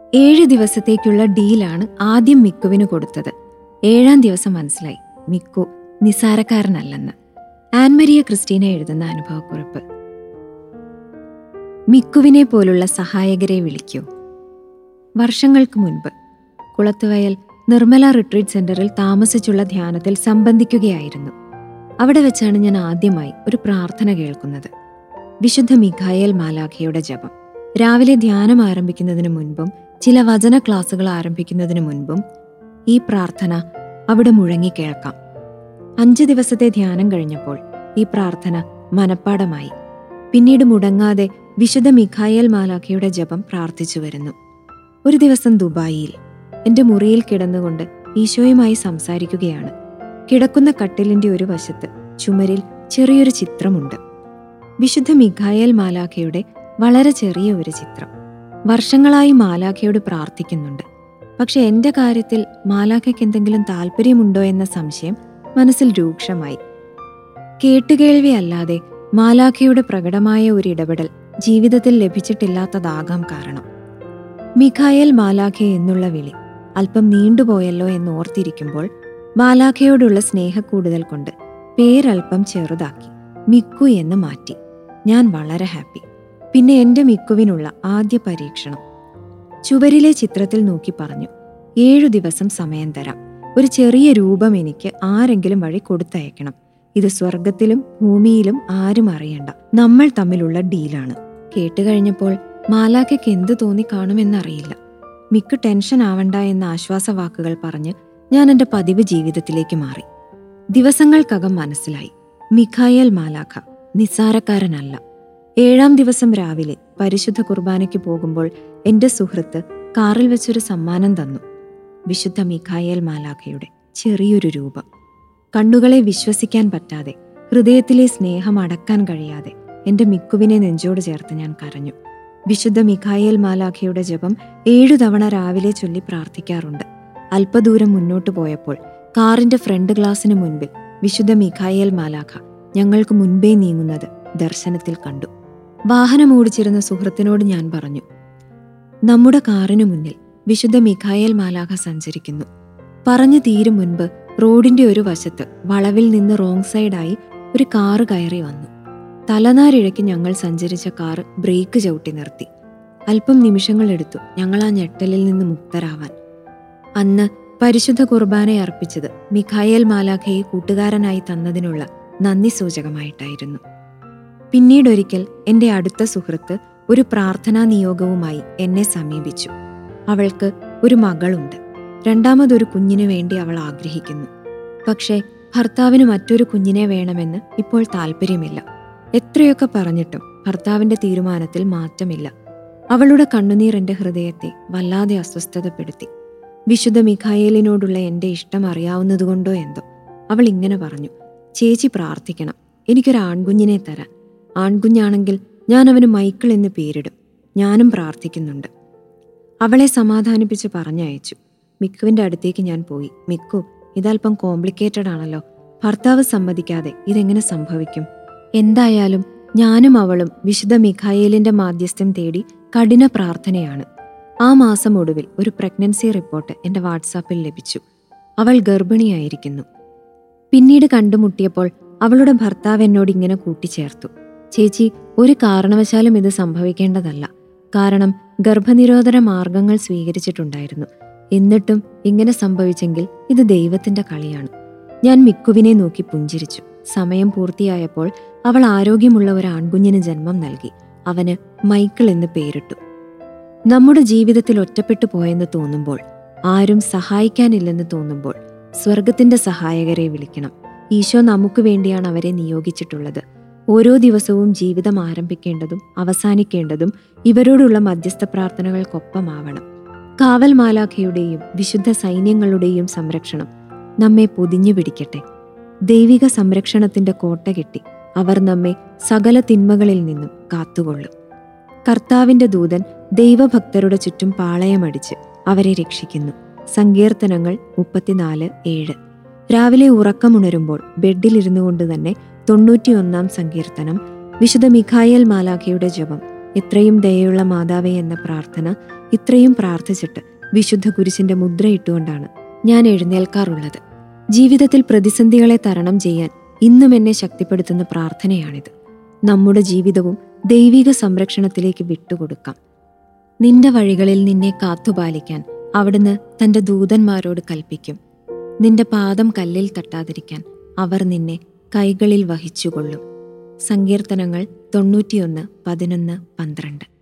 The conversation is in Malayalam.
ഏഴ് ദിവസത്തേക്കുള്ള ഡീലാണ് ആദ്യം മിക്കുവിന് കൊടുത്തത് ഏഴാം ദിവസം മനസ്സിലായി മിക്കു നിസാരക്കാരനല്ലെന്ന് ആൻമരിയ ക്രിസ്റ്റീന എഴുതുന്ന അനുഭവക്കുറിപ്പ് മിക്കുവിനെ പോലുള്ള സഹായകരെ വിളിക്കൂ വർഷങ്ങൾക്ക് മുൻപ് കുളത്തുവയൽ നിർമ്മല റിട്രീറ്റ് സെന്ററിൽ താമസിച്ചുള്ള ധ്യാനത്തിൽ സംബന്ധിക്കുകയായിരുന്നു അവിടെ വെച്ചാണ് ഞാൻ ആദ്യമായി ഒരു പ്രാർത്ഥന കേൾക്കുന്നത് വിശുദ്ധ മിഖായേൽ മാലാഖയുടെ ജപം രാവിലെ ധ്യാനം ആരംഭിക്കുന്നതിന് മുൻപും ചില വചന ക്ലാസുകൾ ആരംഭിക്കുന്നതിന് മുൻപും ഈ പ്രാർത്ഥന അവിടെ മുഴങ്ങി കേൾക്കാം അഞ്ച് ദിവസത്തെ ധ്യാനം കഴിഞ്ഞപ്പോൾ ഈ പ്രാർത്ഥന മനപ്പാടമായി പിന്നീട് മുടങ്ങാതെ വിശുദ്ധ മിഖായേൽ മാലാഖയുടെ ജപം പ്രാർത്ഥിച്ചു വരുന്നു ഒരു ദിവസം ദുബായിയിൽ എന്റെ മുറിയിൽ കിടന്നുകൊണ്ട് ഈശോയുമായി സംസാരിക്കുകയാണ് കിടക്കുന്ന കട്ടിലിന്റെ ഒരു വശത്ത് ചുമരിൽ ചെറിയൊരു ചിത്രമുണ്ട് വിശുദ്ധ മിഖായേൽ മാലാഖയുടെ വളരെ ചെറിയ ഒരു ചിത്രം വർഷങ്ങളായി മാലാഖയോട് പ്രാർത്ഥിക്കുന്നുണ്ട് പക്ഷെ എന്റെ കാര്യത്തിൽ മാലാഖയ്ക്ക് എന്തെങ്കിലും താല്പര്യമുണ്ടോ എന്ന സംശയം മനസ്സിൽ രൂക്ഷമായി കേട്ടുകേൾവിയല്ലാതെ മാലാഖയുടെ പ്രകടമായ ഒരു ഇടപെടൽ ജീവിതത്തിൽ ലഭിച്ചിട്ടില്ലാത്തതാകാം കാരണം മിഖായേൽ മാലാഖ എന്നുള്ള വിളി അല്പം നീണ്ടുപോയല്ലോ എന്ന് ഓർത്തിരിക്കുമ്പോൾ മാലാഖയോടുള്ള സ്നേഹക്കൂടുതൽ കൊണ്ട് പേരൽപ്പം ചെറുതാക്കി മിക്കു എന്ന് മാറ്റി ഞാൻ വളരെ ഹാപ്പി പിന്നെ എന്റെ മിക്കുവിനുള്ള ആദ്യ പരീക്ഷണം ചുവരിലെ ചിത്രത്തിൽ നോക്കി പറഞ്ഞു ഏഴു ദിവസം സമയം തരാം ഒരു ചെറിയ രൂപം എനിക്ക് ആരെങ്കിലും വഴി കൊടുത്തയക്കണം ഇത് സ്വർഗത്തിലും ഭൂമിയിലും ആരും അറിയണ്ട നമ്മൾ തമ്മിലുള്ള ഡീലാണ് കേട്ടുകഴിഞ്ഞപ്പോൾ മാലാഖയ്ക്ക് എന്ത് തോന്നി കാണുമെന്നറിയില്ല മിക്ക ടെൻഷൻ ആവണ്ട എന്ന ആശ്വാസവാക്കുകൾ പറഞ്ഞ് ഞാൻ എൻ്റെ പതിവ് ജീവിതത്തിലേക്ക് മാറി ദിവസങ്ങൾക്കകം മനസ്സിലായി മിഖായേൽ മാലാഖ നിസ്സാരക്കാരനല്ല ഏഴാം ദിവസം രാവിലെ പരിശുദ്ധ കുർബാനയ്ക്ക് പോകുമ്പോൾ എൻ്റെ സുഹൃത്ത് കാറിൽ വെച്ചൊരു സമ്മാനം തന്നു വിശുദ്ധ മിഖായേൽ മാലാഖയുടെ ചെറിയൊരു രൂപം കണ്ണുകളെ വിശ്വസിക്കാൻ പറ്റാതെ ഹൃദയത്തിലെ സ്നേഹം അടക്കാൻ കഴിയാതെ എന്റെ മിക്കുവിനെ നെഞ്ചോട് ചേർത്ത് ഞാൻ കരഞ്ഞു വിശുദ്ധ മിഖായേൽ മാലാഖയുടെ ജപം ഏഴു തവണ രാവിലെ ചൊല്ലി പ്രാർത്ഥിക്കാറുണ്ട് അല്പദൂരം മുന്നോട്ടു പോയപ്പോൾ കാറിന്റെ ഫ്രണ്ട് ഗ്ലാസിന് മുൻപിൽ വിശുദ്ധ മിഖായേൽ മാലാഖ ഞങ്ങൾക്ക് മുൻപേ നീങ്ങുന്നത് ദർശനത്തിൽ കണ്ടു വാഹനം ഓടിച്ചിരുന്ന സുഹൃത്തിനോട് ഞാൻ പറഞ്ഞു നമ്മുടെ കാറിനു മുന്നിൽ വിശുദ്ധ മിഖായേൽ മാലാഖ സഞ്ചരിക്കുന്നു പറഞ്ഞു തീരും മുൻപ് റോഡിന്റെ ഒരു വശത്ത് വളവിൽ നിന്ന് റോങ് സൈഡായി ഒരു കാറ് കയറി വന്നു തലനാരിഴയ്ക്ക് ഞങ്ങൾ സഞ്ചരിച്ച കാർ ബ്രേക്ക് ചവിട്ടി നിർത്തി അല്പം നിമിഷങ്ങളെടുത്തു ഞങ്ങൾ ആ ഞെട്ടലിൽ നിന്ന് മുക്തരാവാൻ അന്ന് പരിശുദ്ധ കുർബാന അർപ്പിച്ചത് മിഖായേൽ മാലാഖയെ കൂട്ടുകാരനായി തന്നതിനുള്ള നന്ദി സൂചകമായിട്ടായിരുന്നു പിന്നീടൊരിക്കൽ എന്റെ അടുത്ത സുഹൃത്ത് ഒരു പ്രാർത്ഥനാ നിയോഗവുമായി എന്നെ സമീപിച്ചു അവൾക്ക് ഒരു മകളുണ്ട് രണ്ടാമതൊരു കുഞ്ഞിനു വേണ്ടി അവൾ ആഗ്രഹിക്കുന്നു പക്ഷേ ഭർത്താവിന് മറ്റൊരു കുഞ്ഞിനെ വേണമെന്ന് ഇപ്പോൾ താല്പര്യമില്ല എത്രയൊക്കെ പറഞ്ഞിട്ടും ഭർത്താവിന്റെ തീരുമാനത്തിൽ മാറ്റമില്ല അവളുടെ കണ്ണുനീർ എന്റെ ഹൃദയത്തെ വല്ലാതെ അസ്വസ്ഥതപ്പെടുത്തി വിശുദ്ധ മിഖായേലിനോടുള്ള എന്റെ ഇഷ്ടം അറിയാവുന്നതുകൊണ്ടോ എന്തോ അവൾ ഇങ്ങനെ പറഞ്ഞു ചേച്ചി പ്രാർത്ഥിക്കണം എനിക്കൊരു ആൺകുഞ്ഞിനെ തരാൻ ആൺകുഞ്ഞാണെങ്കിൽ ഞാൻ അവന് മൈക്കിൾ എന്ന് പേരിടും ഞാനും പ്രാർത്ഥിക്കുന്നുണ്ട് അവളെ സമാധാനിപ്പിച്ച് പറഞ്ഞയച്ചു മിക്കുവിന്റെ അടുത്തേക്ക് ഞാൻ പോയി മിക്കു ഇതല്പം കോംപ്ലിക്കേറ്റഡ് ആണല്ലോ ഭർത്താവ് സമ്മതിക്കാതെ ഇതെങ്ങനെ സംഭവിക്കും എന്തായാലും ഞാനും അവളും വിശുദ്ധ മിഖായേലിന്റെ മാധ്യസ്ഥ്യം തേടി കഠിന പ്രാർത്ഥനയാണ് ആ മാസം ഒടുവിൽ ഒരു പ്രഗ്നൻസി റിപ്പോർട്ട് എന്റെ വാട്സാപ്പിൽ ലഭിച്ചു അവൾ ഗർഭിണിയായിരിക്കുന്നു പിന്നീട് കണ്ടുമുട്ടിയപ്പോൾ അവളുടെ ഭർത്താവ് എന്നോട് ഇങ്ങനെ കൂട്ടിച്ചേർത്തു ചേച്ചി ഒരു കാരണവശാലും ഇത് സംഭവിക്കേണ്ടതല്ല കാരണം ഗർഭനിരോധന മാർഗങ്ങൾ സ്വീകരിച്ചിട്ടുണ്ടായിരുന്നു എന്നിട്ടും ഇങ്ങനെ സംഭവിച്ചെങ്കിൽ ഇത് ദൈവത്തിന്റെ കളിയാണ് ഞാൻ മിക്കുവിനെ നോക്കി പുഞ്ചിരിച്ചു സമയം പൂർത്തിയായപ്പോൾ അവൾ ആരോഗ്യമുള്ള ഒരു ആൺകുഞ്ഞിന് ജന്മം നൽകി അവന് മൈക്കിൾ എന്ന് പേരിട്ടു നമ്മുടെ ജീവിതത്തിൽ ഒറ്റപ്പെട്ടു പോയെന്ന് തോന്നുമ്പോൾ ആരും സഹായിക്കാനില്ലെന്ന് തോന്നുമ്പോൾ സ്വർഗത്തിന്റെ സഹായകരെ വിളിക്കണം ഈശോ നമുക്ക് വേണ്ടിയാണ് അവരെ നിയോഗിച്ചിട്ടുള്ളത് ഓരോ ദിവസവും ജീവിതം ആരംഭിക്കേണ്ടതും അവസാനിക്കേണ്ടതും ഇവരോടുള്ള മധ്യസ്ഥ പ്രാർത്ഥനകൾക്കൊപ്പമാവണം കാവൽ മാലാഖയുടെയും വിശുദ്ധ സൈന്യങ്ങളുടെയും സംരക്ഷണം നമ്മെ പൊതിഞ്ഞു പിടിക്കട്ടെ ദൈവിക സംരക്ഷണത്തിന്റെ കോട്ട കെട്ടി അവർ നമ്മെ സകല തിന്മകളിൽ നിന്നും കാത്തുകൊള്ളും കർത്താവിന്റെ ദൂതൻ ദൈവഭക്തരുടെ ചുറ്റും പാളയമടിച്ച് അവരെ രക്ഷിക്കുന്നു സങ്കീർത്തനങ്ങൾ മുപ്പത്തിനാല് ഏഴ് രാവിലെ ഉറക്കമുണരുമ്പോൾ ബെഡിലിരുന്നു കൊണ്ട് തന്നെ തൊണ്ണൂറ്റിയൊന്നാം സങ്കീർത്തനം വിശുദ്ധ മിഖായേൽ മാലാഖയുടെ ജപം എത്രയും ദയയുള്ള മാതാവേ എന്ന പ്രാർത്ഥന ഇത്രയും പ്രാർത്ഥിച്ചിട്ട് വിശുദ്ധ കുരിശിന്റെ മുദ്രയിട്ടുകൊണ്ടാണ് ഞാൻ എഴുന്നേൽക്കാറുള്ളത് ജീവിതത്തിൽ പ്രതിസന്ധികളെ തരണം ചെയ്യാൻ ഇന്നും എന്നെ ശക്തിപ്പെടുത്തുന്ന പ്രാർത്ഥനയാണിത് നമ്മുടെ ജീവിതവും ദൈവിക സംരക്ഷണത്തിലേക്ക് വിട്ടുകൊടുക്കാം നിന്റെ വഴികളിൽ നിന്നെ കാത്തുപാലിക്കാൻ അവിടുന്ന് തന്റെ ദൂതന്മാരോട് കൽപ്പിക്കും നിന്റെ പാദം കല്ലിൽ തട്ടാതിരിക്കാൻ അവർ നിന്നെ കൈകളിൽ വഹിച്ചുകൊള്ളും സങ്കീർത്തനങ്ങൾ തൊണ്ണൂറ്റിയൊന്ന് പതിനൊന്ന് പന്ത്രണ്ട്